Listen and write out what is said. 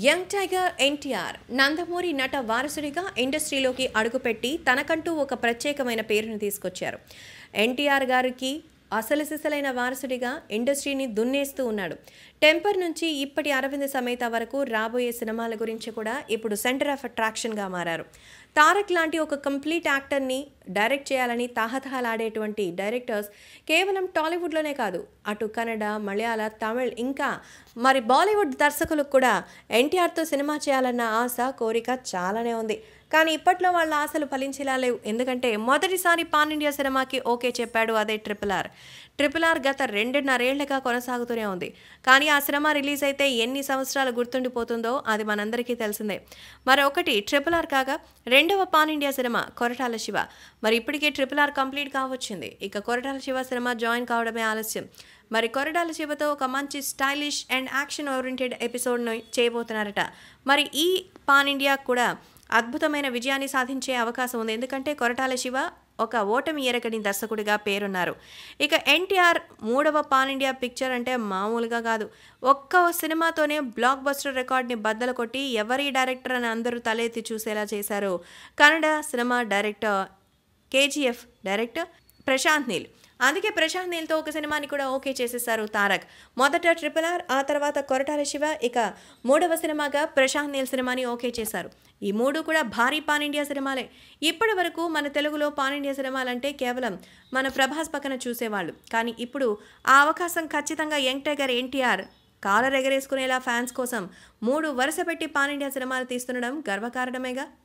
young tiger NTR Nandamuri నట వారసుడిగా ఇండస్ట్రీలోకి అడుగుపెట్టి తనకంటూ ఒక ప్రత్యేకమైన పేరును తీసుకొచ్చారు ఎన్టీఆర్ గారికి అసలు సిసలైన వారసుడిగా ఇండస్ట్రీని దున్నేస్తూ ఉన్నాడు టెంపర్ నుంచి ఇప్పటి అరవింద్ సమేత వరకు రాబోయే సినిమాల గురించి కూడా ఇప్పుడు సెంటర్ ఆఫ్ అట్రాక్షన్గా మారారు తారక్ లాంటి ఒక కంప్లీట్ యాక్టర్ని డైరెక్ట్ చేయాలని తాహతహలాడేటువంటి డైరెక్టర్స్ కేవలం టాలీవుడ్లోనే కాదు అటు కన్నడ మలయాళ తమిళ్ ఇంకా మరి బాలీవుడ్ దర్శకులకు కూడా ఎన్టీఆర్తో సినిమా చేయాలన్న ఆశ కోరిక చాలానే ఉంది కానీ ఇప్పట్లో వాళ్ళ ఆశలు ఫలించేలా లేవు ఎందుకంటే మొదటిసారి పాన్ ఇండియా సినిమాకి ఓకే చెప్పాడు అదే ట్రిపుల్ ఆర్ ట్రిపుల్ ఆర్ గత రెండున్నరేళ్లుగా కొనసాగుతూనే ఉంది కానీ ఆ సినిమా రిలీజ్ అయితే ఎన్ని సంవత్సరాలు గుర్తుండిపోతుందో అది మనందరికీ తెలిసిందే మరొకటి ట్రిపుల్ ఆర్ కాగా రెండవ pan India cinema Koratala Siva మరి ఇప్పటికే ట్రిపుల్ ఆర్ కంప్లీట్ కావచ్చింది ఇక కొరటాల శివ సినిమా జాయిన్ కావడమే ఆలస్యం మరి కొరటాల శివతో ఒక మంచి స్టైలిష్ అండ్ యాక్షన్ ఓరియంటెడ్ ఎపిసోడ్ను చేయబోతున్నారట మరి ఈ పాన్ ఇండియా కూడా అద్భుతమైన విజయాన్ని సాధించే అవకాశం ఉంది ఎందుకంటే కొరటాల శివ ఒక ఓటమి ఎరగని దర్శకుడిగా పేరున్నారు ఇక ఎన్టీఆర్ మూడవ పాన్ ఇండియా పిక్చర్ అంటే మామూలుగా కాదు ఒక్క సినిమాతోనే బ్లాక్ బస్టర్ రికార్డ్ని బద్దలు కొట్టి ఎవరి డైరెక్టర్ అని అందరూ తలెత్తి చూసేలా చేశారు Kannada cinema director KGF director Prashanth Neel అందుకే ప్రశాంత్ నీల్తో ఒక సినిమాని కూడా ఓకే చేసేసారు తారక్ మొదట ట్రిపుల్ ఆర్ ఆ తర్వాత కొరటాల శివ ఇక మూడవ సినిమాగా ప్రశాంత్ నీల్ సినిమాని ఓకే చేశారు ఈ మూడు కూడా భారీ పాన్ ఇండియా సినిమాలే ఇప్పటి వరకు మన తెలుగులో పాన్ ఇండియా సినిమాలంటే కేవలం మన ప్రభాస్ పక్కన చూసేవాళ్ళు కానీ ఇప్పుడు ఆ అవకాశం ఖచ్చితంగా యంగ్ టైగర్ ఎన్టీఆర్ కాలర్ ఎగరేసుకునేలా ఫ్యాన్స్ కోసం మూడు వరుస పెట్టి పాన్ ఇండియా సినిమాలు తీస్తుండడం గర్వకారణమేగా